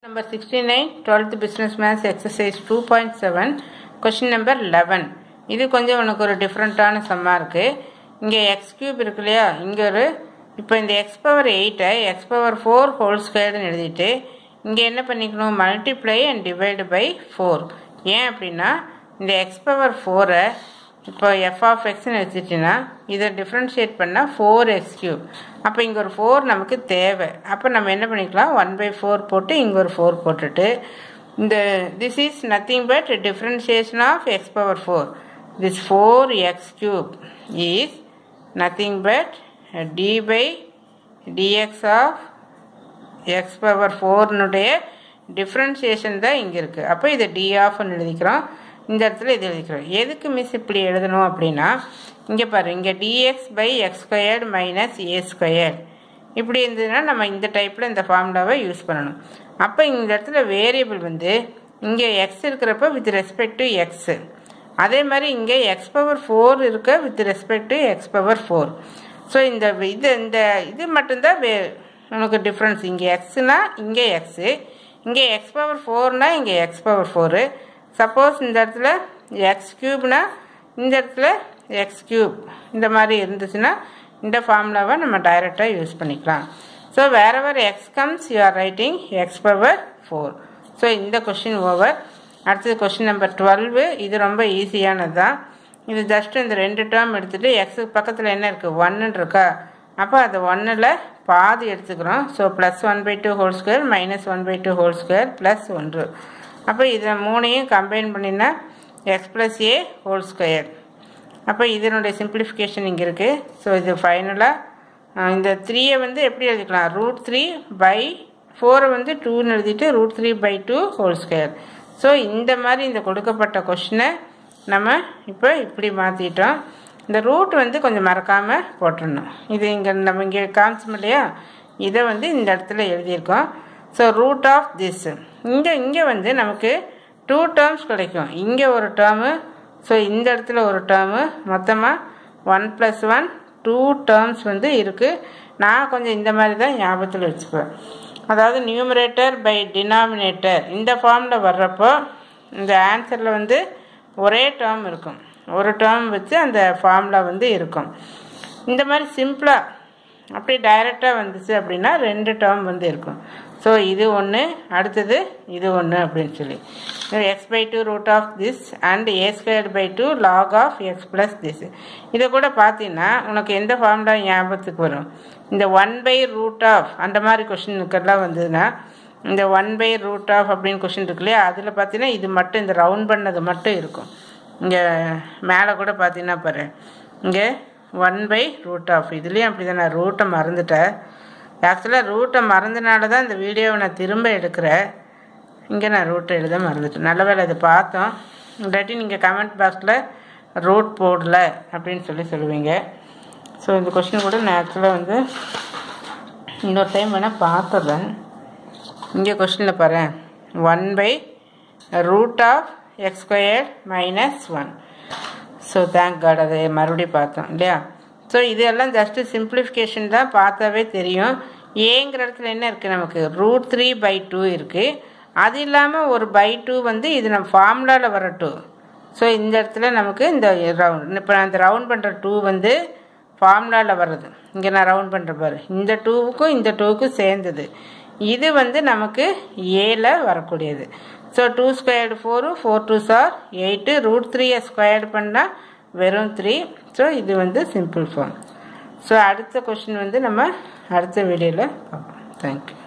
Number 69, 12th Business Maths Exercise 2.7, Question number 11. இது கொஞ்சம் உனக்கு ஒரு டிஃப்ரெண்ட்டான சம்மா இருக்குது இங்கே எக்ஸ் கியூப் இருக்கு இல்லையா இங்கே ஒரு இப்போ இந்த எக்ஸ் பவர் எயிட்டை எக்ஸ் பவர் ஃபோர் ஹோல் ஸ்கொயர்னு எழுதிட்டு இங்கே என்ன பண்ணிக்கணும் multiply and divide by four ஏன் அப்படின்னா இந்த எக்ஸ் பவர் ஃபோரை இப்போ எஃப் ஆஃப் எக்ஸ்னு வச்சுட்டிங்கன்னா இதை டிஃப்ரென்ஷியேட் பண்ணால் ஃபோர் எக்ஸ் கியூப் அப்போ இங்கே ஒரு ஃபோர் நமக்கு தேவை அப்போ நம்ம என்ன பண்ணிக்கலாம் ஒன் பை ஃபோர் போட்டு இங்கே ஒரு ஃபோர் போட்டுட்டு இந்த this is nothing but differentiation of x power four this four x cube is nothing but d by dx of x power ஃபோர்னுடைய டிஃப்ரென்ஷியேஷன் தான் இங்கே இருக்குது அப்போ இதை டி ஆஃப்னு எழுதிக்கிறோம் இந்த இடத்துல இது எழுதிக்கிறோம் எதுக்கு மிஸ் இப்படி எழுதணும் அப்படின்னா இங்கே பாரு இங்கே dx by x squared minus a squared இப்படி இருந்ததுன்னா நம்ம இந்த டைப்பில் இந்த ஃபார்முலாவை யூஸ் பண்ணணும் அப்போ இந்த இடத்துல வேரியபிள் வந்து இங்கே எக்ஸ் இருக்கிறப்ப வித் ரெஸ்பெக்ட் டு எக்ஸு அதே மாதிரி இங்கே எக்ஸ் பவர் ஃபோர் இருக்க with respect to x power four so இந்த இது இந்த இது மட்டும்தான் வே நமக்கு டிஃப்ரென்ஸ் இங்கே எக்ஸுனா இங்கே எக்ஸு இங்கே எக்ஸ் பவர் ஃபோர்னா இங்கே எக்ஸ் பவர் ஃபோரு சப்போஸ் இந்த இடத்துல எக்ஸ் க்யூப்னா இந்த இடத்துல எக்ஸ் க்யூப் இந்த மாதிரி இருந்துச்சுன்னா இந்த ஃபார்முலாவை நம்ம டைரெக்டாக யூஸ் பண்ணிக்கலாம் so wherever x comes you are writing x power four so இந்த கொஷின் ஓவர் அடுத்தது கொஷின் நம்பர் டுவெல்வு இது ரொம்ப ஈஸியானது தான் இது ஜஸ்ட் இந்த ரெண்டு டேர்ம் எடுத்துகிட்டு எக்ஸுக்கு பக்கத்தில் என்ன இருக்குது ஒன்னுன்னு இருக்கா அப்போ அது ஒன்னில் பாதி எடுத்துக்கிறோம் so plus one by two whole square minus one by two whole square plus ஒன்று அப்போ இதை மூணையும் கம்பைன் பண்ணினா x plus a whole square அப்போ இதனுடைய சிம்பிளிஃபிகேஷன் இங்கே இருக்குது ஸோ இது ஃபைனலாக இந்த த்ரீயை வந்து எப்படி எழுதிக்கலாம் ரூட் த்ரீ பை ஃபோரை வந்து டூன்னு எழுதிட்டு root three by two whole square so இந்த மாதிரி இந்த கொடுக்கப்பட்ட கொஷினை நம்ம இப்போ இப்படி மாற்றிட்டோம் இந்த ரூட் வந்து கொஞ்சம் மறக்காமல் போட்டுடணும் இது இங்கே நம்ம இங்கே காமிச்சோம் இல்லையா இதை வந்து இந்த இடத்துல எழுதியிருக்கோம் ஸோ ரூட் ஆஃப் திஸ் இங்கே இங்கே வந்து நமக்கு டூ டேர்ம்ஸ் கிடைக்கும் இங்கே ஒரு டேர்மு ஸோ இந்த இடத்துல ஒரு டேர்மு மொத்தமாக one plus one two terms வந்து இருக்குது நான் கொஞ்சம் இந்த மாதிரி தான் ஞாபகத்தில் வச்சுக்குவேன் அதாவது நியூமரேட்டர் பை டினாமினேட்டர் இந்த ஃபார்மில் வர்றப்போ இந்த ஆன்சரில் வந்து ஒரே டேர்ம் இருக்கும் ஒரு டேர்ம் வச்சு அந்த ஃபார்முலா வந்து இருக்கும் இந்த மாதிரி சிம்பிளாக அப்படி டைரெக்டாக வந்துச்சு அப்படின்னா ரெண்டு டேர்ம் வந்து இருக்கும் ஸோ இது ஒன்று அடுத்தது இது ஒன்று அப்படின்னு சொல்லி x by two root of this and a square by two log of x plus this இதை கூட பார்த்தீங்கன்னா உனக்கு எந்த ஃபார்முலா ஞாபகத்துக்கு வரும் இந்த ஒன் பை ரூட் ஆஃப் அந்த மாதிரி கொஷினுக்கெல்லாம் வந்ததுன்னா இந்த ஒன் பை ரூட் ஆஃப் அப்படின்னு கொஷின் இருக்கு இல்லையா அதில் பார்த்தீங்கன்னா இது மட்டும் இந்த ரவுண்ட் பண்ணது மட்டும் இருக்கும் இங்கே மேலே கூட பார்த்தீங்கன்னா பாரு இங்கே ஒன் பை ரூட் ஆஃப் இதுலேயும் அப்படி தான் நான் ரூட்டை மறந்துட்டேன் ஆக்சுவலாக ரூட்டை மறந்தனால தான் இந்த வீடியோவை நான் திரும்ப எடுக்கிறேன் இங்கே நான் ரூட்டை எழுத மறந்துட்டேன் நல்ல வேலை இதை பார்த்தோம் இல்லாட்டி நீங்கள் கமெண்ட் பாக்ஸில் ரூட் போடல அப்படின்னு சொல்லி சொல்லுவீங்க ஸோ இந்த கொஷின் கூட நான் ஆக்சுவலாக வந்து இன்னொரு டைம் வேணால் பார்த்துடுறேன் இங்கே கொஷினில் பாரு one by root of x square minus one so thank God அதை மறுபடியும் பார்த்தோம் இல்லையா ஸோ இதெல்லாம் ஜஸ்ட்டு சிம்பிளிஃபிகேஷன் தான் பார்த்தாவே தெரியும் ஏங்கிற இடத்துல என்ன இருக்குது நமக்கு ரூட் த்ரீ பை டூ இருக்குது அது இல்லாமல் ஒரு பை டூ வந்து இது நம்ம ஃபார்முலாவில் வர டூ ஸோ இந்த இடத்துல நமக்கு இந்த ரவுண்ட் இப்போ நான் இந்த ரவுண்ட் பண்ணுற டூ வந்து ஃபார்முலாவில் வர்றது இங்கே நான் ரவுண்ட் பண்ணுற பாரு இந்த டூவுக்கும் இந்த டூவுக்கும் சேர்ந்தது இது வந்து நமக்கு ஏல வரக்கூடியது so two squared four four two சார் எயிட்டு ரூட் த்ரீயை ஸ்கொயர்டு பண்ணால் வெறும் த்ரீ ஸோ இது வந்து சிம்பிள் ஃபார்ம் ஸோ அடுத்த கொஷின் வந்து நம்ம அடுத்த வீடியோவில் பார்ப்போம் தேங்க்யூ